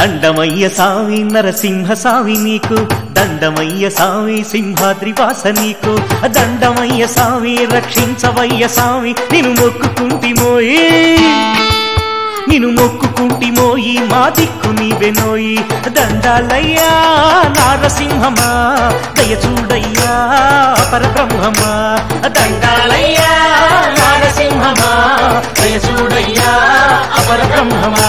దండమయ్య సావి నరసింహ సావి నీకు దండమయ్య సావి సింహాద్రి వాస నీకు దండమయ్య సావి రక్షించవయ్య సావి నిన్ను మొక్కుకుంటిమోయి నిన్ను మొక్కుకుంటిమోయి మా దిక్కు నీవెనోయి దండాలయ్యా నారసింహమా దయ చూడయ్యా పరబ్రహ్మమా దండాలయ్యా నారసింహమా దయ చూడయ్యా అపరబ్రహ్మమా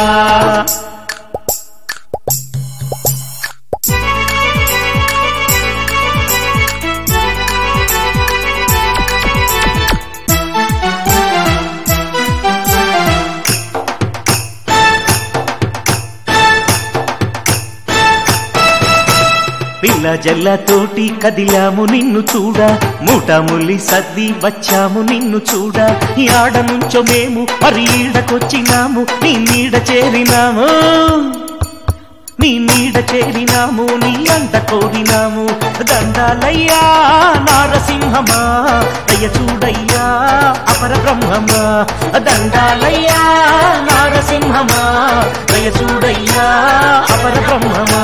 పిల్ల జల్లతోటి కదిలాము నిన్ను చూడ మూటముల్లి సర్ది వచ్చాము నిన్ను చూడ ఈ ఆడ నుంచో మేము మరి ఈడకొచ్చినాము నీ నీడ చేరినాము నీ నీడ చేరినాము నీ అంత కోరినాము దండాలయ్యా నారసింహమా దయ చూడయ్యా అపర బ్రహ్మమా దండాలయ్యా నారసింహమా దయ చూడయ్యా అపర బ్రహ్మమా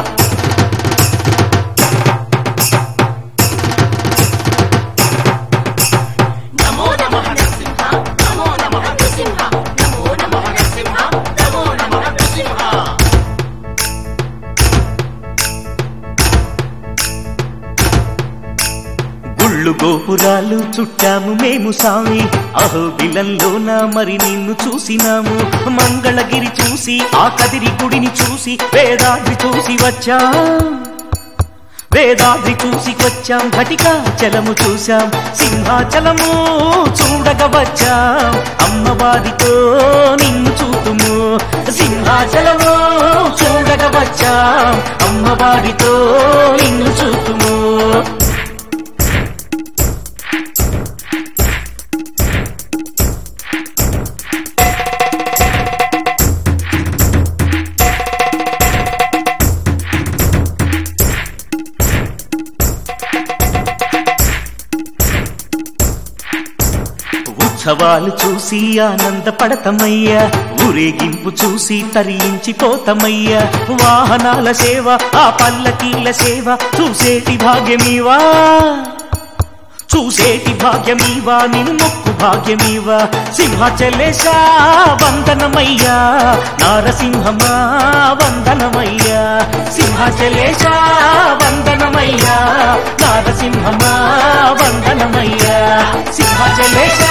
నమో నమః నరసింహ నమో నమః నరసింహ నమో నమః నరసింహ నమో నమః నరసింహ గుళ్ళు గోపురాలు చుట్టాము మేము సామి అహో బిలంలోన మరి నిన్ను చూసినాము మంగళగిరి చూసి ఆ కదిరి గుడిని చూసి వేదాద్రి చూసి వచ్చా వేదాద్రి చూసి వచ్చాం ఘటికా చలము చూశాం సింహాచలము చూడగ వచ్చాం అమ్మవారితో నిన్ను చూతుము సింహాచలము చూడగ వచ్చాం అమ్మవారితో నిన్ను చూతుము ఉత్సవాలు చూసి ఆనందపడతమయ్యా ఊరేగింపు చూసి తరించిపోతమయ్యా వాహనాల సేవ ఆ పల్లకీల సేవ చూసేటి భాగ్యమీవా చూసేటి భాగ్యమీవా నిన్ను మొక్కు భాగ్యమీవా సింహాచలేశా వందనమయ్యా నారసింహమా వందనమయ్యా సింహాచలేశా వందనమయ్యా నారసింహమా వందనమయ్యా సింహాచలేశా